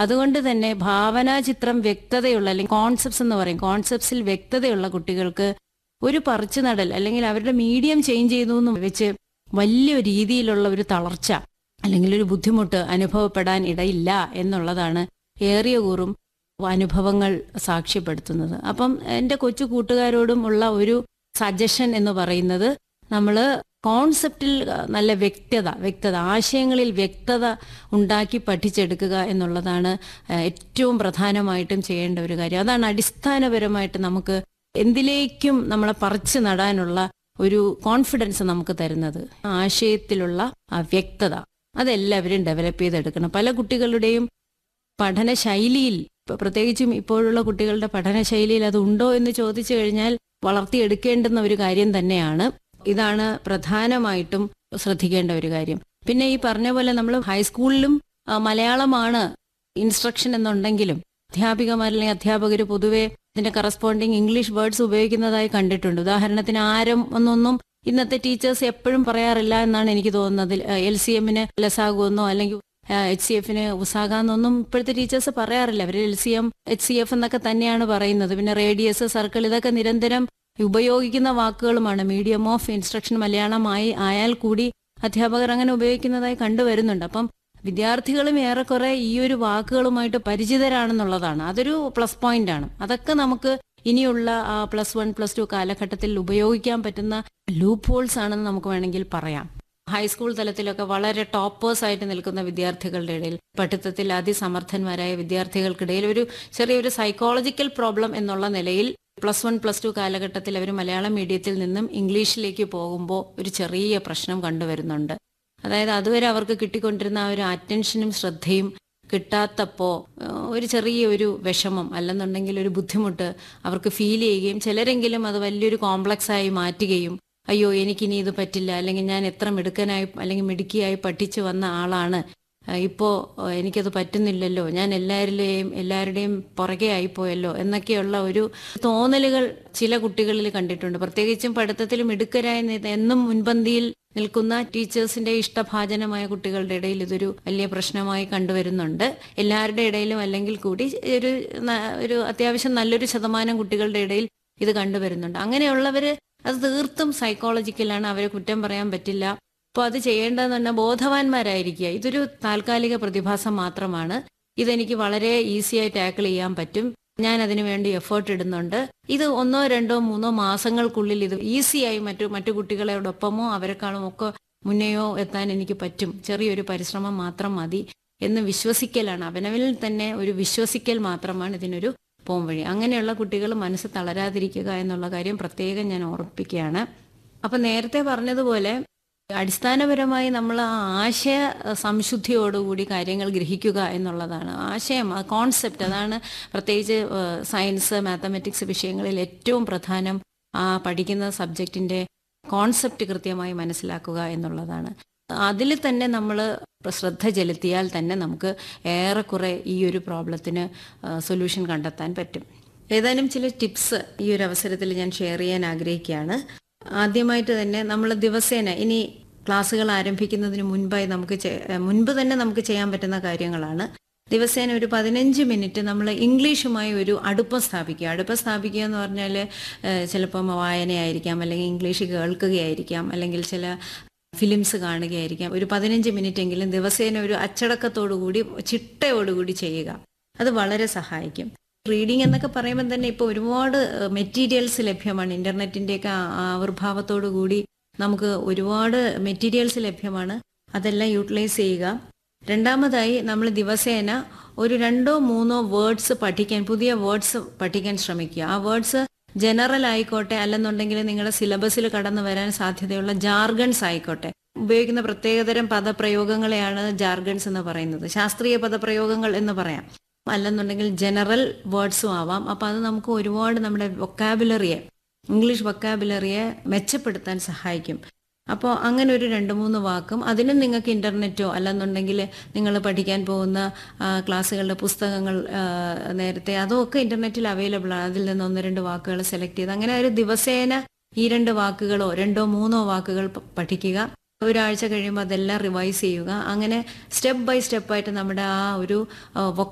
അതുകൊണ്ട് തന്നെ ഭാവനാചിത്രം വ്യക്തതയുള്ള അല്ലെങ്കിൽ കോൺസെപ്റ്റ്സ് എന്ന് പറയും കോൺസെപ്റ്റ്സിൽ വ്യക്തതയുള്ള കുട്ടികൾക്ക് ഒരു പറിച്ചു നടൽ അല്ലെങ്കിൽ അവരുടെ മീഡിയം ചേഞ്ച് ചെയ്തു എന്ന് വെച്ച് വലിയ രീതിയിലുള്ള ഒരു തളർച്ച അല്ലെങ്കിൽ ഒരു ബുദ്ധിമുട്ട് അനുഭവപ്പെടാൻ ഇടയില്ല എന്നുള്ളതാണ് ഏറിയ കൂറും അനുഭവങ്ങൾ സാക്ഷ്യപ്പെടുത്തുന്നത് അപ്പം എൻ്റെ കൊച്ചു കൂട്ടുകാരോടും ഉള്ള ഒരു സജഷൻ എന്ന് പറയുന്നത് നമ്മൾ കോൺസെപ്റ്റിൽ നല്ല വ്യക്തത വ്യക്തത ആശയങ്ങളിൽ വ്യക്തത ഉണ്ടാക്കി പഠിച്ചെടുക്കുക എന്നുള്ളതാണ് ഏഹ്, ഏറ്റവും പ്രധാനമായിട്ടും ചെയ്യേണ്ട ഒരു കാര്യം അതാണ് അടിസ്ഥാനപരമായിട്ട് നമുക്ക് എന്തിലേക്കും നമ്മളെ പറിച്ചു നടാനുള്ള ഒരു കോൺഫിഡൻസ് നമുക്ക് തരുന്നത് ആശയത്തിലുള്ള ആ വ്യക്തത അതെല്ലാവരും ഡെവലപ്പ് ചെയ്തെടുക്കണം പല കുട്ടികളുടെയും പഠന ശൈലിയിൽ ഇപ്പൊ പ്രത്യേകിച്ചും ഇപ്പോഴുള്ള കുട്ടികളുടെ പഠന ശൈലിയിൽ അത് ഉണ്ടോ എന്ന് ചോദിച്ചു കഴിഞ്ഞാൽ വളർത്തിയെടുക്കേണ്ടുന്ന ഒരു കാര്യം തന്നെയാണ് ഇതാണ് പ്രധാനമായിട്ടും ശ്രദ്ധിക്കേണ്ട ഒരു കാര്യം പിന്നെ ഈ പറഞ്ഞ പോലെ നമ്മൾ ഹൈസ്കൂളിലും ആ, മലയാളമാണ് ഇൻസ്ട്രക്ഷൻ എന്നുണ്ടെങ്കിലും അധ്യാപികമാർ അല്ലെങ്കിൽ അധ്യാപകർ പൊതുവെ ഇതിന്റെ കറസ്പോണ്ടിങ് ഇംഗ്ലീഷ് വേർഡ്സ് ഉപയോഗിക്കുന്നതായി കണ്ടിട്ടുണ്ട് ഉദാഹരണത്തിന് ആരം എന്നൊന്നും ഇന്നത്തെ ടീച്ചേഴ്സ് എപ്പോഴും പറയാറില്ല എന്നാണ് എനിക്ക് തോന്നുന്നത് എൽ സി എമ്മിന് ലസാകുമെന്നോ അല്ലെങ്കിൽ എച്ച് സി എഫിന് ഉസാകാന്നൊന്നും ഇപ്പോഴത്തെ ടീച്ചേഴ്സ് പറയാറില്ല അവർ L C M H C F എന്നൊക്കെ തന്നെയാണ് പറയുന്നത് പിന്നെ റേഡിയസ് സർക്കിൾ ഇതൊക്കെ നിരന്തരം ഉപയോഗിക്കുന്ന വാക്കുകളുമാണ് മീഡിയം ഓഫ് ഇൻസ്ട്രക്ഷൻ മലയാളമായി ആയാൽ കൂടി അധ്യാപകർ അങ്ങനെ ഉപയോഗിക്കുന്നതായി കണ്ടുവരുന്നുണ്ട് അപ്പം വിദ്യാർത്ഥികളും ഏറെക്കുറെ ഈ ഒരു വാക്കുകളുമായിട്ട് പരിചിതരാണെന്നുള്ളതാണ് അതൊരു പ്ലസ് പോയിന്റ് ആണ് അതൊക്കെ നമുക്ക് ഇനിയുള്ള പ്ലസ് വൺ പ്ലസ് ടു കാലഘട്ടത്തിൽ ഉപയോഗിക്കാൻ പറ്റുന്ന ലൂപ്പ് ഹോൾസ് ആണെന്ന് നമുക്ക് വേണമെങ്കിൽ പറയാം ഹൈസ്കൂൾ തലത്തിലൊക്കെ വളരെ ടോപ്പേഴ്സ് ആയിട്ട് നിൽക്കുന്ന വിദ്യാർത്ഥികളുടെ ഇടയിൽ പഠിത്തത്തിൽ അതിസമർത്ഥന്മാരായ വിദ്യാർത്ഥികൾക്കിടയിൽ ഒരു ചെറിയൊരു സൈക്കോളജിക്കൽ പ്രോബ്ലം എന്നുള്ള നിലയിൽ പ്ലസ് വൺ പ്ലസ് ടു കാലഘട്ടത്തിൽ അവർ മലയാളം മീഡിയത്തിൽ നിന്നും ഇംഗ്ലീഷിലേക്ക് പോകുമ്പോൾ ഒരു ചെറിയ പ്രശ്നം കണ്ടുവരുന്നുണ്ട് അതായത് അതുവരെ അവർക്ക് കിട്ടിക്കൊണ്ടിരുന്ന ആ ഒരു അറ്റൻഷനും ശ്രദ്ധയും കിട്ടാത്തപ്പോൾ ഒരു ചെറിയ ഒരു വിഷമം അല്ലെന്നുണ്ടെങ്കിൽ ഒരു ബുദ്ധിമുട്ട് അവർക്ക് ഫീൽ ചെയ്യുകയും ചിലരെങ്കിലും അത് വലിയൊരു കോംപ്ലക്സ് ആയി മാറ്റുകയും അയ്യോ എനിക്കിനി ഇത് പറ്റില്ല അല്ലെങ്കിൽ ഞാൻ എത്ര മിടുക്കനായി അല്ലെങ്കിൽ മിടുക്കിയായി പഠിച്ചു വന്ന ആളാണ് ആ, ഇപ്പോ ആ, എനിക്കത് പറ്റുന്നില്ലല്ലോ ഞാൻ എല്ലാവരിലെയും എല്ലാവരുടെയും പുറകെ ആയിപ്പോയല്ലോ എന്നൊക്കെയുള്ള ഒരു തോന്നലുകൾ ചില കുട്ടികളിൽ കണ്ടിട്ടുണ്ട് പ്രത്യേകിച്ചും പഠിത്തത്തിൽ മിടുക്കരായി നി- എന്നും മുൻപന്തിയിൽ നിൽക്കുന്ന ടീച്ചേഴ്സിന്റെ ഇഷ്ടഭാജനമായ കുട്ടികളുടെ ഇടയിൽ ഇതൊരു വലിയ പ്രശ്നമായി കണ്ടുവരുന്നുണ്ട് എല്ലാവരുടെ ഇടയിലും അല്ലെങ്കിൽ കൂടി ഒരു ന- ഒരു അത്യാവശ്യം നല്ലൊരു ശതമാനം കുട്ടികളുടെ ഇടയിൽ ഇത് കണ്ടുവരുന്നുണ്ട് അങ്ങനെയുള്ളവര് അത് തീർത്തും സൈക്കോളജിക്കലാണ് അവരെ കുറ്റം പറയാൻ പറ്റില്ല അപ്പോൾ അത് ചെയ്യേണ്ടതെന്ന് പറഞ്ഞാൽ ബോധവാന്മാരായിരിക്കുക ഇതൊരു താൽക്കാലിക പ്രതിഭാസം മാത്രമാണ് ഇതെനിക്ക് വളരെ ഈസിയായി ടാക്കിൾ ചെയ്യാൻ പറ്റും ഞാൻ അതിനു വേണ്ടി എഫേർട്ട് ഇടുന്നുണ്ട് ഇത് ഒന്നോ രണ്ടോ മൂന്നോ മാസങ്ങൾക്കുള്ളിൽ ഇത് ഈസിയായി മറ്റു മറ്റു കുട്ടികളോടൊപ്പമോ അവരെക്കാളും ഒക്കെ മുന്നെയോ എത്താൻ എനിക്ക് പറ്റും ചെറിയൊരു പരിശ്രമം മാത്രം മതി എന്ന് വിശ്വസിക്കലാണ് അവനവനിൽ തന്നെ ഒരു വിശ്വസിക്കൽ മാത്രമാണ് ഇതിനൊരു പോംവഴി അങ്ങനെയുള്ള കുട്ടികൾ മനസ്സ് തളരാതിരിക്കുക എന്നുള്ള കാര്യം പ്രത്യേകം ഞാൻ ഓർമ്മിപ്പിക്കുകയാണ് അപ്പൊ നേരത്തെ പറഞ്ഞതുപോലെ അടിസ്ഥാനപരമായി നമ്മൾ ആ ആശയ സംശുദ്ധിയോടുകൂടി കാര്യങ്ങൾ ഗ്രഹിക്കുക എന്നുള്ളതാണ് ആശയം ആ കോൺസെപ്റ്റ് അതാണ് പ്രത്യേകിച്ച് സയൻസ് മാത്തമെറ്റിക്സ് വിഷയങ്ങളിൽ ഏറ്റവും പ്രധാനം ആ പഠിക്കുന്ന സബ്ജക്റ്റിന്റെ കോൺസെപ്റ്റ് കൃത്യമായി മനസ്സിലാക്കുക എന്നുള്ളതാണ് അതിൽ തന്നെ നമ്മൾ ശ്രദ്ധ ചെലുത്തിയാൽ തന്നെ നമുക്ക് ഏറെക്കുറെ ഈ ഒരു പ്രോബ്ലത്തിന് സൊല്യൂഷൻ കണ്ടെത്താൻ പറ്റും ഏതാനും ചില ടിപ്സ് ഈ ഒരു അവസരത്തിൽ ഞാൻ ഷെയർ ചെയ്യാൻ ആഗ്രഹിക്കുകയാണ് ആദ്യമായിട്ട് തന്നെ നമ്മൾ ദിവസേന ഇനി ക്ലാസ്സുകൾ ആരംഭിക്കുന്നതിന് മുൻപായി നമുക്ക് ചെ- മുൻപ് തന്നെ നമുക്ക് ചെയ്യാൻ പറ്റുന്ന കാര്യങ്ങളാണ് ദിവസേന ഒരു പതിനഞ്ച് മിനിറ്റ് നമ്മൾ ഇംഗ്ലീഷുമായി ഒരു അടുപ്പം സ്ഥാപിക്കുക അടുപ്പം സ്ഥാപിക്കുക എന്ന് പറഞ്ഞാൽ ചിലപ്പം വായനയായിരിക്കാം അല്ലെങ്കിൽ ഇംഗ്ലീഷ് കേൾക്കുകയായിരിക്കാം അല്ലെങ്കിൽ ചില ഫിലിംസ് കാണുകയായിരിക്കാം ഒരു പതിനഞ്ച് മിനിറ്റ് എങ്കിലും ദിവസേന ഒരു അച്ചടക്കത്തോടു കൂടി ചിട്ടയോടുകൂടി ചെയ്യുക അത് വളരെ സഹായിക്കും റീഡിംഗ് എന്നൊക്കെ പറയുമ്പോൾ തന്നെ ഇപ്പോൾ ഒരുപാട് മെറ്റീരിയൽസ് ലഭ്യമാണ് ഇന്റർനെറ്റിന്റെയൊക്കെ ആ- ആവിർഭാവത്തോടു കൂടി നമുക്ക് ഒരുപാട് മെറ്റീരിയൽസ് ലഭ്യമാണ് അതെല്ലാം യൂട്ടിലൈസ് ചെയ്യുക രണ്ടാമതായി നമ്മൾ ദിവസേന ഒരു രണ്ടോ മൂന്നോ വേർഡ്സ് പഠിക്കാൻ പുതിയ വേർഡ്സ് പഠിക്കാൻ ശ്രമിക്കുക ആ വേർഡ്സ് ജനറൽ ആയിക്കോട്ടെ അല്ലെന്നുണ്ടെങ്കിൽ നിങ്ങളുടെ സിലബസിൽ കടന്നു വരാൻ സാധ്യതയുള്ള ജാർഗൺസ് ആയിക്കോട്ടെ ഉപയോഗിക്കുന്ന പ്രത്യേകതരം പദപ്രയോഗങ്ങളെയാണ് ജാർഗൺസ് എന്ന് പറയുന്നത് ശാസ്ത്രീയ പദപ്രയോഗങ്ങൾ എന്ന് പറയാം അല്ലെന്നുണ്ടെങ്കിൽ ജനറൽ വേർഡ്സും ആവാം അപ്പൊ അത് നമുക്ക് ഒരുപാട് നമ്മുടെ വൊക്കാബുലറിയെ ഇംഗ്ലീഷ് വൊക്കാബുലറിയെ മെച്ചപ്പെടുത്താൻ സഹായിക്കും അപ്പോൾ അങ്ങനെ ഒരു രണ്ട് മൂന്ന് വാക്കും അതിനും നിങ്ങൾക്ക് ഇന്റർനെറ്റോ അല്ലെന്നുണ്ടെങ്കിൽ നിങ്ങൾ പഠിക്കാൻ പോകുന്ന ആ, ക്ലാസ്സുകളുടെ പുസ്തകങ്ങൾ ആ, നേരത്തെ അതൊക്കെ ഇന്റർനെറ്റിൽ അവൈലബിൾ ആണ് അതിൽ നിന്ന് ഒന്ന് രണ്ട് വാക്കുകൾ സെലക്ട് ചെയ്ത് അങ്ങനെ ഒരു ദിവസേന ഈ രണ്ട് വാക്കുകളോ രണ്ടോ മൂന്നോ വാക്കുകൾ പ- പഠിക്കുക ഒരാഴ്ച കഴിയുമ്പോൾ അതെല്ലാം റിവൈസ് ചെയ്യുക അങ്ങനെ സ്റ്റെപ്പ് ബൈ സ്റ്റെപ്പായിട്ട് നമ്മുടെ ആ ഒരു